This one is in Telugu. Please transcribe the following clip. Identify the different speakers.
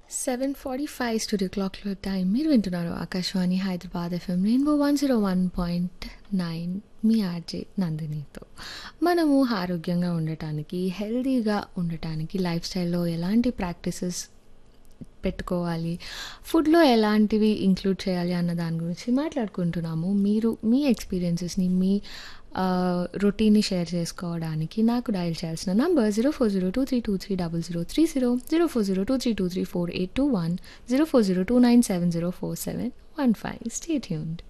Speaker 1: సెవెన్ ఫార్టీ ఫైవ్ స్టూడియో క్లాక్లో టైం మీరు వింటున్నారు Akashvani Hyderabad FM rainbow one zero one point nine మీ ఆర్జే నందినితో మనము ఆరోగ్యంగా ఉండటానికి హెల్తీగా ఉండటానికి లైఫ్ స్టైల్లో ఎలాంటి ప్రాక్టీసెస్ పెట్టుకోవాలి ఫుడ్లో ఎలాంటివి ఇంక్లూడ్ చేయాలి అన్న దాని గురించి మాట్లాడుకుంటున్నాము మీరు మీ ఎక్స్పీరియన్సెస్ని మీ రొటీన్ని షేర్ చేసుకోవడానికి నాకు డయల్ చేయాల్సిన number zero four zero two three two three double zero three zero zero four zero two three two three four eight two one zero four zero two nine seven zero four seven one five stay tuned